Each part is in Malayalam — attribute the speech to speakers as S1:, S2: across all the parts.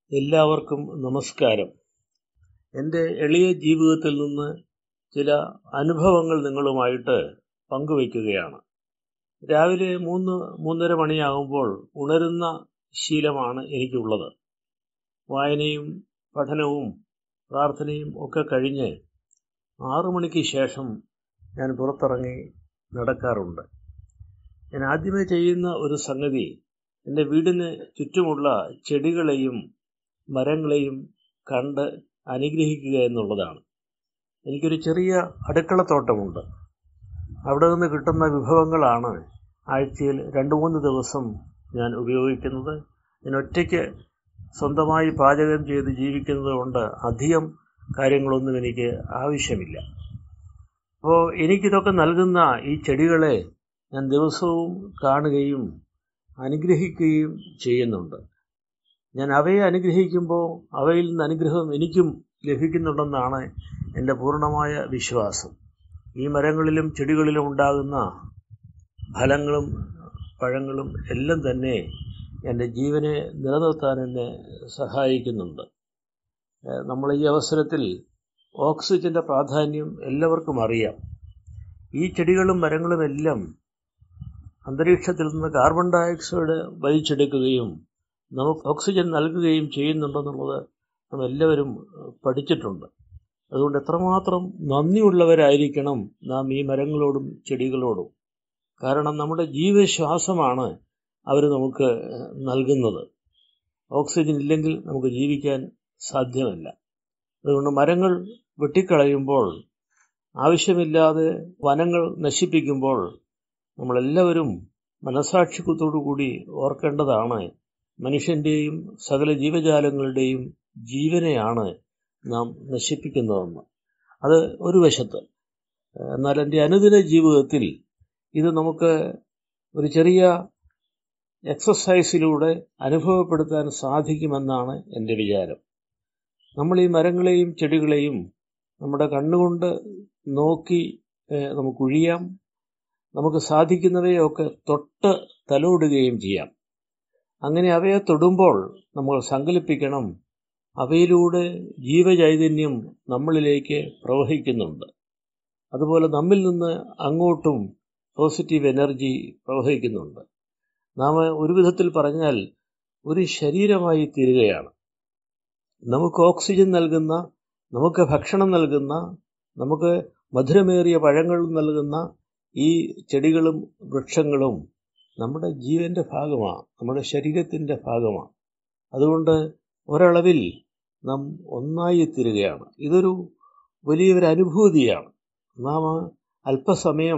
S1: എല്ലാവർക്കും നമസ്കാരം എൻ്റെ എളിയ ജീവിതത്തിൽ നിന്ന് ചില അനുഭവങ്ങൾ നിങ്ങളുമായിട്ട് പങ്കുവയ്ക്കുകയാണ് രാവിലെ മൂന്ന് മൂന്നര മണിയാകുമ്പോൾ ഉണരുന്ന ശീലമാണ് എനിക്കുള്ളത് വായനയും പഠനവും പ്രാർത്ഥനയും ഒക്കെ കഴിഞ്ഞ് ആറു മണിക്ക് ശേഷം ഞാൻ പുറത്തിറങ്ങി നടക്കാറുണ്ട് ഞാൻ ആദ്യമേ ചെയ്യുന്ന ഒരു സംഗതി എൻ്റെ വീടിന് ചുറ്റുമുള്ള ചെടികളെയും മരങ്ങളെയും കണ്ട് അനുഗ്രഹിക്കുക എന്നുള്ളതാണ് എനിക്കൊരു ചെറിയ അടുക്കളത്തോട്ടമുണ്ട് അവിടെ നിന്ന് കിട്ടുന്ന വിഭവങ്ങളാണ് ആഴ്ചയിൽ രണ്ട് മൂന്ന് ദിവസം ഞാൻ ഉപയോഗിക്കുന്നത് ഞാൻ ഒറ്റയ്ക്ക് സ്വന്തമായി പാചകം ചെയ്ത് ജീവിക്കുന്നത് കൊണ്ട് അധികം കാര്യങ്ങളൊന്നും എനിക്ക് ആവശ്യമില്ല അപ്പോൾ എനിക്കിതൊക്കെ നൽകുന്ന ഈ ചെടികളെ ഞാൻ ദിവസവും കാണുകയും അനുഗ്രഹിക്കുകയും ചെയ്യുന്നുണ്ട് ഞാൻ അവയെ അനുഗ്രഹിക്കുമ്പോൾ അവയിൽ നിന്ന് അനുഗ്രഹം എനിക്കും ലഭിക്കുന്നുണ്ടെന്നാണ് എൻ്റെ പൂർണ്ണമായ വിശ്വാസം ഈ മരങ്ങളിലും ചെടികളിലും ഉണ്ടാകുന്ന ഫലങ്ങളും പഴങ്ങളും എല്ലാം തന്നെ എൻ്റെ ജീവനെ നിലനിർത്താൻ എന്നെ സഹായിക്കുന്നുണ്ട് നമ്മൾ ഈ അവസരത്തിൽ ഓക്സിജൻ്റെ പ്രാധാന്യം എല്ലാവർക്കും അറിയാം ഈ ചെടികളും മരങ്ങളും എല്ലാം അന്തരീക്ഷത്തിൽ നിന്ന് കാർബൺ ഡയോക്സൈഡ് വലിച്ചെടുക്കുകയും നമുക്ക് ഓക്സിജൻ നൽകുകയും ചെയ്യുന്നുണ്ടെന്നുള്ളത് നാം എല്ലാവരും പഠിച്ചിട്ടുണ്ട് അതുകൊണ്ട് എത്രമാത്രം നന്ദിയുള്ളവരായിരിക്കണം നാം ഈ മരങ്ങളോടും ചെടികളോടും കാരണം നമ്മുടെ ജീവശ്വാസമാണ് അവർ നമുക്ക് നൽകുന്നത് ഓക്സിജൻ ഇല്ലെങ്കിൽ നമുക്ക് ജീവിക്കാൻ സാധ്യമല്ല അതുകൊണ്ട് മരങ്ങൾ വെട്ടിക്കളയുമ്പോൾ ആവശ്യമില്ലാതെ വനങ്ങൾ നശിപ്പിക്കുമ്പോൾ നമ്മളെല്ലാവരും മനസാക്ഷിത്വത്തോടു കൂടി ഓർക്കേണ്ടതാണ് മനുഷ്യൻ്റെയും സകല ജീവജാലങ്ങളുടെയും ജീവനെയാണ് നാം നശിപ്പിക്കുന്നതെന്ന് അത് ഒരു വശത്ത് എന്നാൽ എൻ്റെ അനുദിന ജീവിതത്തിൽ ഇത് നമുക്ക് ഒരു ചെറിയ എക്സസൈസിലൂടെ അനുഭവപ്പെടുത്താൻ സാധിക്കുമെന്നാണ് എൻ്റെ വിചാരം നമ്മൾ ഈ മരങ്ങളെയും ചെടികളെയും നമ്മുടെ കണ്ണുകൊണ്ട് നോക്കി നമുക്ക് ഒഴിയാം നമുക്ക് സാധിക്കുന്നവയൊക്കെ തൊട്ട് തലോടുകയും ചെയ്യാം അങ്ങനെ അവയെ തൊടുമ്പോൾ നമ്മൾ സങ്കല്പിക്കണം അവയിലൂടെ ജീവചൈതന്യം നമ്മളിലേക്ക് പ്രവഹിക്കുന്നുണ്ട് അതുപോലെ നമ്മിൽ നിന്ന് അങ്ങോട്ടും പോസിറ്റീവ് എനർജി പ്രവഹിക്കുന്നുണ്ട് നാം ഒരു വിധത്തിൽ പറഞ്ഞാൽ ഒരു ശരീരമായി തീരുകയാണ് നമുക്ക് ഓക്സിജൻ നൽകുന്ന നമുക്ക് ഭക്ഷണം നൽകുന്ന നമുക്ക് മധുരമേറിയ പഴങ്ങൾ നൽകുന്ന ഈ ചെടികളും വൃക്ഷങ്ങളും നമ്മുടെ ജീവന്റെ ഭാഗമാണ് നമ്മുടെ ശരീരത്തിൻ്റെ ഭാഗമാണ് അതുകൊണ്ട് ഒരളവിൽ നാം ഒന്നായി തീരുകയാണ് ഇതൊരു വലിയൊരു അനുഭൂതിയാണ് നാം അല്പസമയം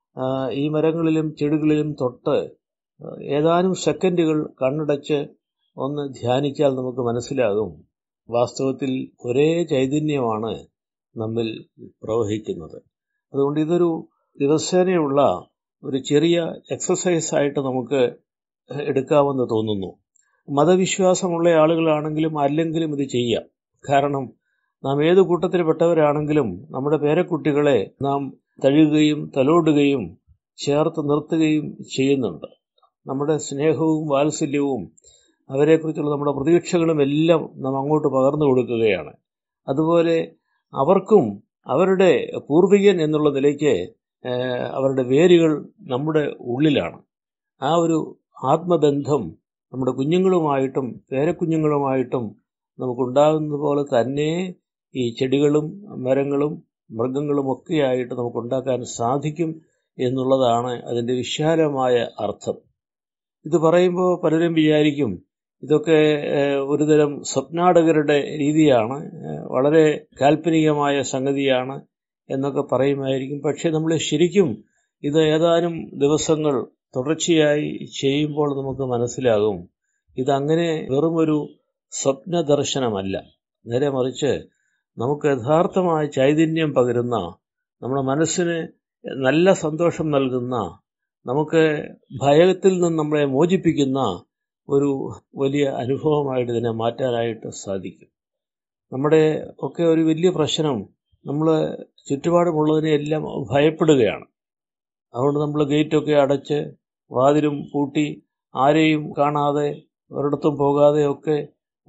S1: ഈ മരങ്ങളിലും ചെടികളിലും തൊട്ട് ഏതാനും സെക്കൻഡുകൾ കണ്ണടച്ച് ഒന്ന് ധ്യാനിച്ചാൽ നമുക്ക് മനസ്സിലാകും വാസ്തവത്തിൽ ഒരേ ചൈതന്യമാണ് നമ്മിൽ പ്രവഹിക്കുന്നത് അതുകൊണ്ട് ഇതൊരു ദിവസേനയുള്ള ഒരു ചെറിയ എക്സസൈസ് ആയിട്ട് നമുക്ക് എടുക്കാമെന്ന് തോന്നുന്നു മതവിശ്വാസമുള്ള ആളുകളാണെങ്കിലും അല്ലെങ്കിലും ഇത് ചെയ്യാം കാരണം നാം ഏത് കൂട്ടത്തിൽപ്പെട്ടവരാണെങ്കിലും നമ്മുടെ പേരക്കുട്ടികളെ നാം തഴുകുകയും തലോടുകയും ചേർത്ത് നിർത്തുകയും ചെയ്യുന്നുണ്ട് നമ്മുടെ സ്നേഹവും വാത്സല്യവും അവരെക്കുറിച്ചുള്ള നമ്മുടെ പ്രതീക്ഷകളും എല്ലാം നാം അങ്ങോട്ട് പകർന്നു കൊടുക്കുകയാണ് അതുപോലെ അവർക്കും അവരുടെ പൂർവികൻ എന്നുള്ള നിലയ്ക്ക് അവരുടെ വേരുകൾ നമ്മുടെ ഉള്ളിലാണ് ആ ഒരു ആത്മബന്ധം നമ്മുടെ കുഞ്ഞുങ്ങളുമായിട്ടും പേരക്കുഞ്ഞുങ്ങളുമായിട്ടും നമുക്കുണ്ടാകുന്നത് പോലെ തന്നെ ഈ ചെടികളും മരങ്ങളും മൃഗങ്ങളും ഒക്കെയായിട്ട് നമുക്കുണ്ടാക്കാൻ സാധിക്കും എന്നുള്ളതാണ് അതിൻ്റെ വിശാലമായ അർത്ഥം ഇത് പറയുമ്പോൾ പലരും വിചാരിക്കും ഇതൊക്കെ ഒരുതരം സ്വപ്നാടകരുടെ രീതിയാണ് വളരെ കാൽപ്പനികമായ സംഗതിയാണ് എന്നൊക്കെ പറയുമായിരിക്കും പക്ഷേ നമ്മൾ ശരിക്കും ഇത് ഏതാനും ദിവസങ്ങൾ തുടർച്ചയായി ചെയ്യുമ്പോൾ നമുക്ക് മനസ്സിലാകും ഇതങ്ങനെ വെറുമൊരു സ്വപ്ന ദർശനമല്ല നേരെ മറിച്ച് നമുക്ക് യഥാർത്ഥമായ ചൈതന്യം പകരുന്ന നമ്മുടെ മനസ്സിന് നല്ല സന്തോഷം നൽകുന്ന നമുക്ക് ഭയത്തിൽ നിന്ന് നമ്മളെ മോചിപ്പിക്കുന്ന ഒരു വലിയ അനുഭവമായിട്ട് ഇതിനെ മാറ്റാനായിട്ട് സാധിക്കും നമ്മുടെ ഒക്കെ ഒരു വലിയ പ്രശ്നം നമ്മൾ ചുറ്റുപാടുമുള്ളതിനെ എല്ലാം ഭയപ്പെടുകയാണ് അതുകൊണ്ട് നമ്മൾ ഗേറ്റൊക്കെ അടച്ച് വാതിലും പൂട്ടി ആരെയും കാണാതെ ഒരിടത്തും പോകാതെയൊക്കെ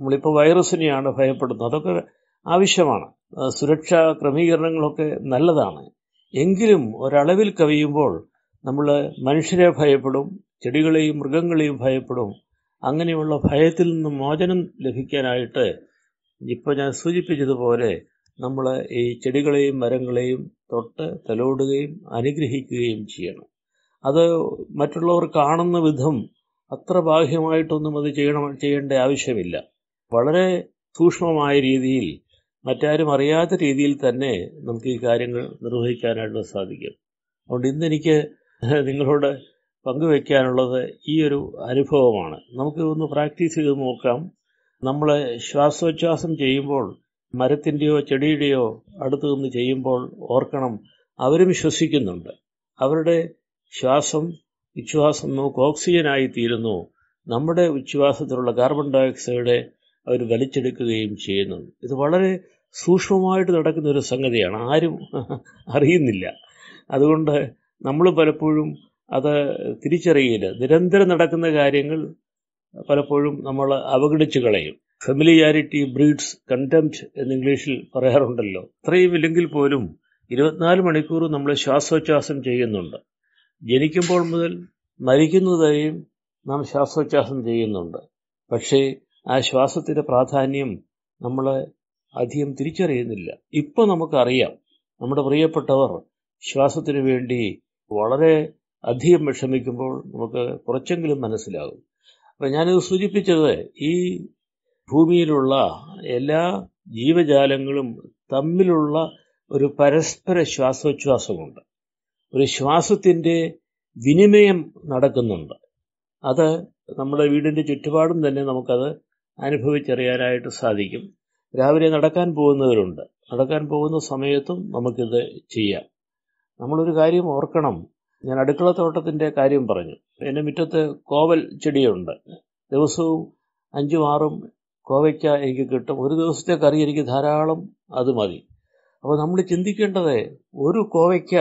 S1: നമ്മളിപ്പോൾ വൈറസിനെയാണ് ഭയപ്പെടുന്നത് അതൊക്കെ ആവശ്യമാണ് സുരക്ഷാ ക്രമീകരണങ്ങളൊക്കെ നല്ലതാണ് എങ്കിലും ഒരളവിൽ കവിയുമ്പോൾ നമ്മൾ മനുഷ്യരെ ഭയപ്പെടും ചെടികളെയും മൃഗങ്ങളെയും ഭയപ്പെടും അങ്ങനെയുള്ള ഭയത്തിൽ നിന്ന് മോചനം ലഭിക്കാനായിട്ട് ഇപ്പോൾ ഞാൻ സൂചിപ്പിച്ചതുപോലെ നമ്മൾ ഈ ചെടികളെയും മരങ്ങളെയും തൊട്ട് തലോടുകയും അനുഗ്രഹിക്കുകയും ചെയ്യണം അത് മറ്റുള്ളവർ കാണുന്ന വിധം അത്ര ബാഹ്യമായിട്ടൊന്നും അത് ചെയ്യണം ചെയ്യേണ്ട ആവശ്യമില്ല വളരെ സൂക്ഷ്മമായ രീതിയിൽ മറ്റാരും അറിയാത്ത രീതിയിൽ തന്നെ നമുക്ക് ഈ കാര്യങ്ങൾ നിർവഹിക്കാനായിട്ട് സാധിക്കും അതുകൊണ്ട് ഇന്നെനിക്ക് നിങ്ങളോട് പങ്കുവെക്കാനുള്ളത് ഈ ഒരു അനുഭവമാണ് നമുക്ക് ഒന്ന് പ്രാക്ടീസ് ചെയ്ത് നോക്കാം നമ്മൾ ശ്വാസോച്ഛ്വാസം ചെയ്യുമ്പോൾ മരത്തിൻ്റെയോ ചെടിയുടെയോ അടുത്ത് നിന്ന് ചെയ്യുമ്പോൾ ഓർക്കണം അവരും ശ്വസിക്കുന്നുണ്ട് അവരുടെ ശ്വാസം ഉച്ഛ്വാസം നമുക്ക് ഓക്സിജനായി തീരുന്നു നമ്മുടെ ഉച്ഛ്വാസത്തിലുള്ള കാർബൺ ഡയോക്സൈഡ് അവർ വലിച്ചെടുക്കുകയും ചെയ്യുന്നു ഇത് വളരെ സൂക്ഷ്മമായിട്ട് നടക്കുന്ന ഒരു സംഗതിയാണ് ആരും അറിയുന്നില്ല അതുകൊണ്ട് നമ്മൾ പലപ്പോഴും അത് തിരിച്ചറിയില്ല നിരന്തരം നടക്കുന്ന കാര്യങ്ങൾ പലപ്പോഴും നമ്മൾ അവഗണിച്ച് കളയും ഫെമിലിയാരിറ്റി ബ്രീഡ്സ് കണ്ടംപ്റ്റ് എന്ന് ഇംഗ്ലീഷിൽ പറയാറുണ്ടല്ലോ അത്രയും ഇല്ലെങ്കിൽ പോലും ഇരുപത്തിനാല് മണിക്കൂർ നമ്മൾ ശ്വാസോച്ഛ്വാസം ചെയ്യുന്നുണ്ട് ജനിക്കുമ്പോൾ മുതൽ മരിക്കുന്നതായും നാം ശ്വാസോച്ഛ്വാസം ചെയ്യുന്നുണ്ട് പക്ഷേ ആ ശ്വാസത്തിൻ്റെ പ്രാധാന്യം നമ്മൾ അധികം തിരിച്ചറിയുന്നില്ല ഇപ്പോൾ നമുക്കറിയാം നമ്മുടെ പ്രിയപ്പെട്ടവർ ശ്വാസത്തിന് വേണ്ടി വളരെ അധികം വിഷമിക്കുമ്പോൾ നമുക്ക് കുറച്ചെങ്കിലും മനസ്സിലാകും അപ്പം ഞാനിത് സൂചിപ്പിച്ചത് ഈ ഭൂമിയിലുള്ള എല്ലാ ജീവജാലങ്ങളും തമ്മിലുള്ള ഒരു പരസ്പര ശ്വാസോച്ഛ്വാസമുണ്ട് ഒരു ശ്വാസത്തിൻ്റെ വിനിമയം നടക്കുന്നുണ്ട് അത് നമ്മുടെ വീടിൻ്റെ ചുറ്റുപാടും തന്നെ നമുക്കത് അനുഭവിച്ചറിയാനായിട്ട് സാധിക്കും രാവിലെ നടക്കാൻ പോകുന്നവരുണ്ട് നടക്കാൻ പോകുന്ന സമയത്തും നമുക്കിത് ചെയ്യാം നമ്മളൊരു കാര്യം ഓർക്കണം ഞാൻ അടുക്കളത്തോട്ടത്തിൻ്റെ കാര്യം പറഞ്ഞു എൻ്റെ മുറ്റത്ത് കോവൽ ചെടിയുണ്ട് ദിവസവും അഞ്ചും ആറും കോവയ്ക്ക എനിക്ക് കിട്ടും ഒരു ദിവസത്തെ കറി എനിക്ക് ധാരാളം അത് മതി അപ്പോൾ നമ്മൾ ചിന്തിക്കേണ്ടത് ഒരു കോവയ്ക്ക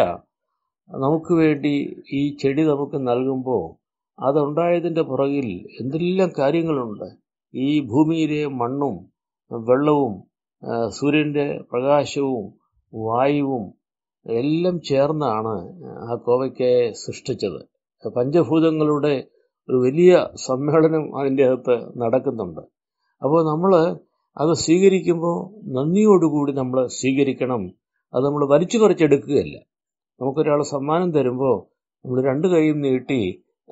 S1: നമുക്ക് വേണ്ടി ഈ ചെടി നമുക്ക് നൽകുമ്പോൾ അതുണ്ടായതിൻ്റെ പുറകിൽ എന്തെല്ലാം കാര്യങ്ങളുണ്ട് ഈ ഭൂമിയിലെ മണ്ണും വെള്ളവും സൂര്യൻ്റെ പ്രകാശവും വായുവും എല്ലാം ചേർന്നാണ് ആ കോവയ്ക്കയെ സൃഷ്ടിച്ചത് പഞ്ചഭൂതങ്ങളുടെ ഒരു വലിയ സമ്മേളനം അതിൻ്റെ അകത്ത് നടക്കുന്നുണ്ട് അപ്പോൾ നമ്മൾ അത് സ്വീകരിക്കുമ്പോൾ നന്ദിയോടുകൂടി നമ്മൾ സ്വീകരിക്കണം അത് നമ്മൾ വലിച്ചു പറിച്ചെടുക്കുകയല്ല നമുക്കൊരാൾ സമ്മാനം തരുമ്പോൾ നമ്മൾ രണ്ട് കൈയും നീട്ടി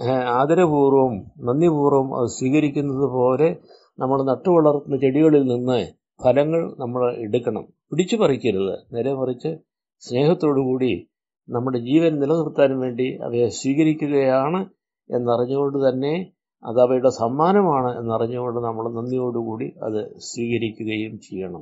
S1: ആദരപൂർവ്വം നന്ദിപൂർവ്വം അത് സ്വീകരിക്കുന്നത് പോലെ നമ്മൾ നട്ടുവളർത്തുന്ന ചെടികളിൽ നിന്ന് ഫലങ്ങൾ നമ്മൾ എടുക്കണം പിടിച്ചു പറിക്കരുത് നേരെ മറിച്ച് സ്നേഹത്തോടുകൂടി നമ്മുടെ ജീവൻ നിലനിർത്താൻ വേണ്ടി അവയെ സ്വീകരിക്കുകയാണ് എന്നറിഞ്ഞുകൊണ്ട് തന്നെ അത് അവയുടെ സമ്മാനമാണ് എന്നറിഞ്ഞുകൊണ്ട് നമ്മൾ നന്ദിയോടുകൂടി അത് സ്വീകരിക്കുകയും ചെയ്യണം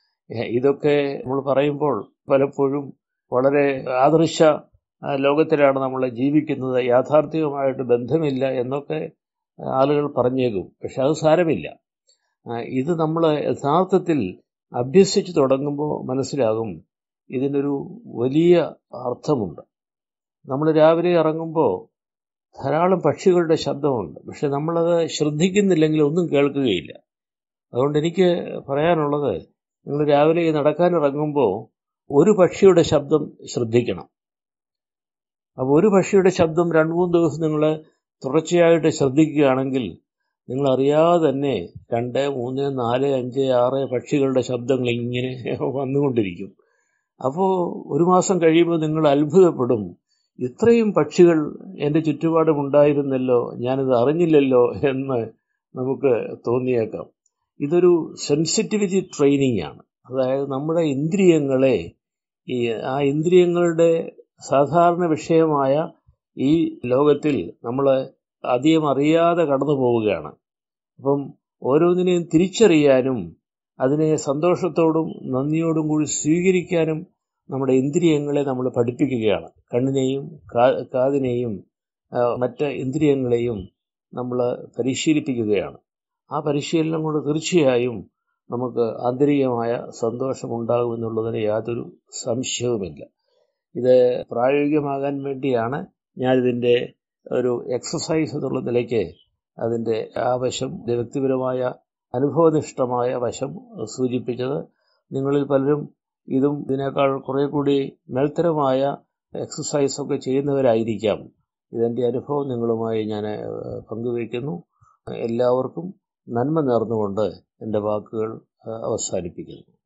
S1: ഇതൊക്കെ നമ്മൾ പറയുമ്പോൾ പലപ്പോഴും വളരെ ആദർശ ലോകത്തിലാണ് നമ്മൾ ജീവിക്കുന്നത് യാഥാർത്ഥ്യവുമായിട്ട് ബന്ധമില്ല എന്നൊക്കെ ആളുകൾ പറഞ്ഞേക്കും പക്ഷെ അത് സാരമില്ല ഇത് നമ്മൾ യഥാർത്ഥത്തിൽ അഭ്യസിച്ച് തുടങ്ങുമ്പോൾ മനസ്സിലാകും ഇതിനൊരു വലിയ അർത്ഥമുണ്ട് നമ്മൾ രാവിലെ ഇറങ്ങുമ്പോൾ ധാരാളം പക്ഷികളുടെ ശബ്ദമുണ്ട് പക്ഷെ നമ്മളത് ശ്രദ്ധിക്കുന്നില്ലെങ്കിൽ ഒന്നും കേൾക്കുകയില്ല അതുകൊണ്ട് എനിക്ക് പറയാനുള്ളത് നിങ്ങൾ രാവിലെ നടക്കാൻ ഇറങ്ങുമ്പോൾ ഒരു പക്ഷിയുടെ ശബ്ദം ശ്രദ്ധിക്കണം അപ്പോൾ ഒരു പക്ഷിയുടെ ശബ്ദം രണ്ട് മൂന്ന് ദിവസം നിങ്ങൾ തുടർച്ചയായിട്ട് ശ്രദ്ധിക്കുകയാണെങ്കിൽ നിങ്ങൾ അറിയാതെ തന്നെ രണ്ട് മൂന്ന് നാല് അഞ്ച് ആറ് പക്ഷികളുടെ ശബ്ദങ്ങൾ ഇങ്ങനെ വന്നുകൊണ്ടിരിക്കും അപ്പോൾ ഒരു മാസം കഴിയുമ്പോൾ നിങ്ങൾ അത്ഭുതപ്പെടും ഇത്രയും പക്ഷികൾ എൻ്റെ ചുറ്റുപാടും ഉണ്ടായിരുന്നല്ലോ ഞാനിത് അറിഞ്ഞില്ലല്ലോ എന്ന് നമുക്ക് തോന്നിയേക്കാം ഇതൊരു സെൻസിറ്റിവിറ്റി ട്രെയിനിങ് ആണ് അതായത് നമ്മുടെ ഇന്ദ്രിയങ്ങളെ ഈ ആ ഇന്ദ്രിയങ്ങളുടെ സാധാരണ വിഷയമായ ഈ ലോകത്തിൽ നമ്മൾ അധികം അറിയാതെ കടന്നു പോവുകയാണ് അപ്പം ഓരോന്നിനെയും തിരിച്ചറിയാനും അതിനെ സന്തോഷത്തോടും നന്ദിയോടും കൂടി സ്വീകരിക്കാനും നമ്മുടെ ഇന്ദ്രിയങ്ങളെ നമ്മൾ പഠിപ്പിക്കുകയാണ് കണ്ണിനെയും കാതിനെയും മറ്റ് ഇന്ദ്രിയങ്ങളെയും നമ്മൾ പരിശീലിപ്പിക്കുകയാണ് ആ പരിശീലനം കൊണ്ട് തീർച്ചയായും നമുക്ക് ആന്തരികമായ സന്തോഷമുണ്ടാകുമെന്നുള്ളതിന് യാതൊരു സംശയവുമില്ല ഇത് പ്രായോഗികമാകാൻ വേണ്ടിയാണ് ഞാനിതിൻ്റെ ഒരു എക്സസൈസ് എന്നുള്ള നിലയ്ക്ക് അതിൻ്റെ ആവശ്യം വ്യക്തിപരമായ അനുഭവനിഷ്ഠമായ വശം സൂചിപ്പിച്ചത് നിങ്ങളിൽ പലരും ഇതും ഇതിനേക്കാൾ കുറേ കൂടി മേൽത്തരമായ എക്സസൈസൊക്കെ ചെയ്യുന്നവരായിരിക്കാം ഇതെൻ്റെ അനുഭവം നിങ്ങളുമായി ഞാൻ പങ്കുവയ്ക്കുന്നു എല്ലാവർക്കും നന്മ നേർന്നുകൊണ്ട് എൻ്റെ വാക്കുകൾ അവസാനിപ്പിക്കുന്നു